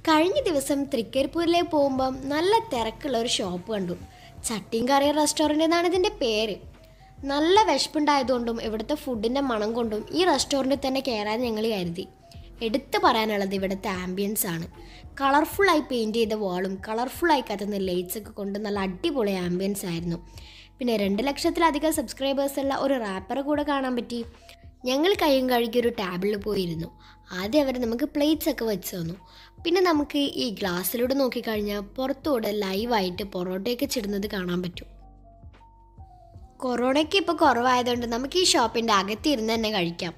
കഴിഞ്ഞ ദിവസം തൃക്കരിപ്പൂരിലേക്ക് പോകുമ്പം നല്ല തിരക്കുള്ള ഒരു ഷോപ്പ് കണ്ടു ചട്ടിയും കറിയും റെസ്റ്റോറൻ്റ് എന്നാണ് ഇതിൻ്റെ പേര് നല്ല വിശപ്പുണ്ടായതുകൊണ്ടും ഇവിടുത്തെ ഫുഡിൻ്റെ മണം കൊണ്ടും ഈ റെസ്റ്റോറൻറ്റിൽ തന്നെ കയറാൻ ഞങ്ങൾ കരുതി എടുത്തു പറയാനുള്ളത് ഇവിടുത്തെ ആംബിയൻസ് ആണ് കളർഫുള്ളായി പെയിൻറ് ചെയ്ത വാളും കളർഫുള്ളായി കത്തുന്ന ലൈറ്റ്സ് ഒക്കെ കൊണ്ട് നല്ല അടിപൊളി ആംബിയൻസ് ആയിരുന്നു പിന്നെ രണ്ട് ലക്ഷത്തിലധികം സബ്സ്ക്രൈബേഴ്സ് ഉള്ള ഒരു റാപ്പറെ കൂടെ കാണാൻ പറ്റി ഞങ്ങൾ കൈയും കഴുകി ഒരു ടേബിളിൽ പോയിരുന്നു ആദ്യം അവർ നമുക്ക് പ്ലേറ്റ്സ് ഒക്കെ വെച്ച് തന്നു പിന്നെ നമുക്ക് ഈ ഗ്ലാസ്സിലൂടെ നോക്കിക്കഴിഞ്ഞാൽ പുറത്തൂടെ ലൈവായിട്ട് പൊറോട്ടയൊക്കെ ചിടുന്നത് കാണാൻ പറ്റും കൊറോണയ്ക്ക് ഇപ്പോൾ കുറവായതുകൊണ്ട് നമുക്ക് ഈ ഷോപ്പിൻ്റെ അകത്തിരുന്ന് തന്നെ കഴിക്കാം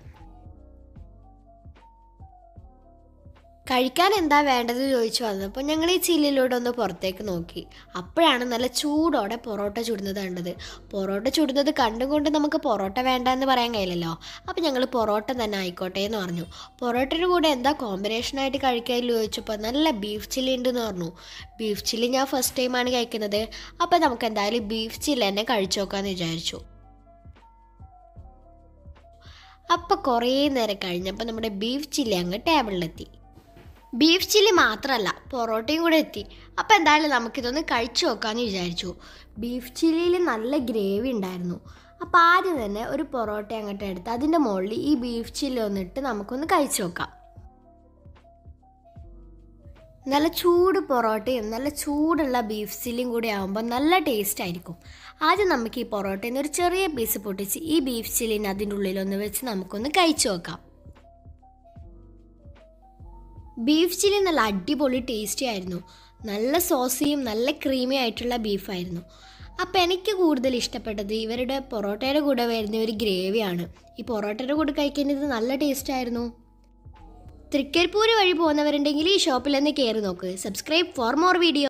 കഴിക്കാൻ എന്താ വേണ്ടത് ചോദിച്ചു വന്നപ്പോൾ ഞങ്ങൾ ഈ ചില്ലിലൂടെ ഒന്ന് പുറത്തേക്ക് നോക്കി അപ്പോഴാണ് നല്ല ചൂടോടെ പൊറോട്ട ചുടുന്നത് കണ്ടത് പൊറോട്ട ചുടുന്നത് കണ്ടുകൊണ്ട് നമുക്ക് പൊറോട്ട വേണ്ട എന്ന് പറയാൻ കഴിയില്ലല്ലോ അപ്പോൾ ഞങ്ങൾ പൊറോട്ട തന്നെ ആയിക്കോട്ടെ എന്ന് പറഞ്ഞു പൊറോട്ടയുടെ കൂടെ എന്താ കോമ്പിനേഷനായിട്ട് കഴിക്കാമെന്ന് ചോദിച്ചപ്പോൾ നല്ല ബീഫ് ചില്ലി ഉണ്ടെന്ന് പറഞ്ഞു ബീഫ് ചില്ലി ഞാൻ ഫസ്റ്റ് ടൈമാണ് കഴിക്കുന്നത് അപ്പോൾ നമുക്ക് എന്തായാലും ബീഫ് ചില്ലി തന്നെ കഴിച്ചു നോക്കാമെന്ന് വിചാരിച്ചു അപ്പോൾ കുറേ നേരം കഴിഞ്ഞപ്പോൾ നമ്മുടെ ബീഫ് ചില്ലി അങ്ങ് ടേബിളിലെത്തി ബീഫ് ചില്ലി മാത്രമല്ല പൊറോട്ടയും കൂടെ എത്തി അപ്പോൾ എന്തായാലും നമുക്കിതൊന്ന് കഴിച്ചു നോക്കാമെന്ന് വിചാരിച്ചു ബീഫ് ചില്ലിയിൽ നല്ല ഗ്രേവി ഉണ്ടായിരുന്നു അപ്പോൾ ആദ്യം തന്നെ ഒരു പൊറോട്ട അങ്ങോട്ട് എടുത്ത് അതിൻ്റെ മുകളിൽ ഈ ബീഫ് ചില്ലി ഒന്നിട്ട് നമുക്കൊന്ന് കഴിച്ചു നോക്കാം നല്ല ചൂട് പൊറോട്ടയും നല്ല ചൂടുള്ള ബീഫ് ചില്ലിയും കൂടി ആകുമ്പോൾ നല്ല ടേസ്റ്റ് ആയിരിക്കും ആദ്യം നമുക്ക് ഈ പൊറോട്ടയിൽ നിന്ന് ഒരു ചെറിയ പീസ് പൊട്ടിച്ച് ഈ ബീഫ് ചില്ലിനെ അതിൻ്റെ ഉള്ളിലൊന്ന് വെച്ച് നമുക്കൊന്ന് കഴിച്ചു നോക്കാം ബീഫ് ചില്ലി നല്ല അടിപൊളി ടേസ്റ്റി ആയിരുന്നു നല്ല സോസിയും നല്ല ക്രീമി ആയിട്ടുള്ള ബീഫായിരുന്നു അപ്പോൾ എനിക്ക് കൂടുതൽ ഇഷ്ടപ്പെട്ടത് ഇവരുടെ പൊറോട്ടയുടെ കൂടെ വരുന്ന ഒരു ഗ്രേവിയാണ് ഈ പൊറോട്ടയുടെ കൂടെ കഴിക്കുന്നത് നല്ല ടേസ്റ്റ് ആയിരുന്നു തൃക്കരിപ്പൂര് വഴി പോകുന്നവരുണ്ടെങ്കിൽ ഈ ഷോപ്പിൽ നിന്ന് കയറി നോക്ക് സബ്സ്ക്രൈബ് ഫോർ മോർ വീഡിയോ